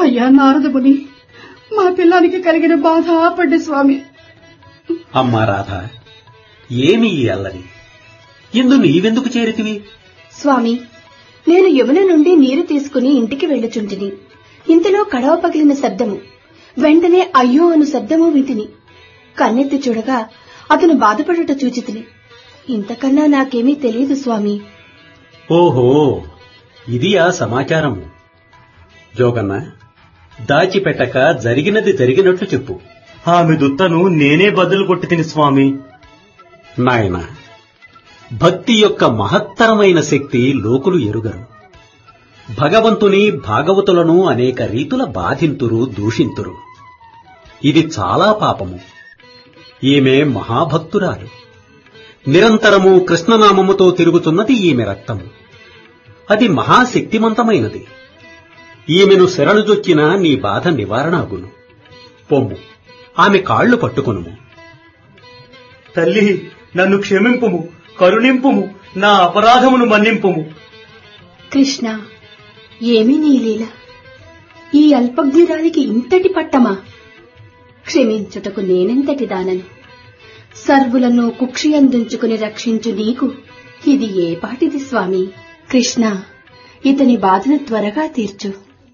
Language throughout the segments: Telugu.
అయ్యా నారదముని మా పిల్లానికి కలిగిన బాధ ఆపండి స్వామి అమ్మా రాధ ఏమి ఈ అల్లరి ఇందు నీవెందుకు చేరితివి స్వామి నేను యమున నుండి నీరు తీసుకుని ఇంటికి వెళ్ళుచుంటిని ఇంతలో కడవ పగిలిన శబ్దము వెంటనే అయ్యో అను శబ్దము వింటిని కన్నెత్తి చూడగా అతను బాధపడుట చూచితిని ఇంతకన్నా నాకేమీ తెలియదు స్వామి ఓహో ఇది ఆ సమాచారము జోగన్న దాచిపెట్టక జరిగినది జరిగినట్లు చెప్పు ఆమె దుత్తను నేనే బదులు కొట్టి తిని స్వామి నాయన భక్తి యొక్క మహత్తరమైన శక్తి లోకులు ఎరుగరు భగవంతుని భాగవతులను అనేక రీతుల బాధింతురు దూషింతురు ఇది చాలా పాపము ఈమె మహాభక్తురాలు నిరంతరము కృష్ణనామముతో తిరుగుతున్నది ఈమె రక్తము అది మహాశక్తిమంతమైనది ఈమెను శరణుజొచ్చిన నీ బాధ నివారణ అగును పొమ్ము ఆమె కాళ్లు పట్టుకొనుము తల్లి నన్ను క్షమింపుము కరుణింపుము నా అపరాధమును మన్నింపుము కృష్ణ ఏమీ నీ లీల ఈ అల్పజ్ఞురాలికి ఇంతటి పట్టమా క్షమించుటకు నేనెంతటి దానను సర్వులను కుక్షియందుంచుకుని రక్షించు నీకు ఇది ఏ పాటిది స్వామి కృష్ణ ఇతని బాధను త్వరగా తీర్చు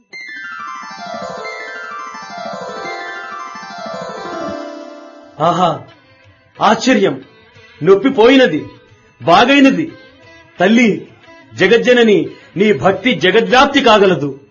ఆహా ఆశ్చర్యం నొప్పి పోయినది బాగైనది తల్లి జగజ్జనని నీ భక్తి జగద్వ్యాప్తి కాగలదు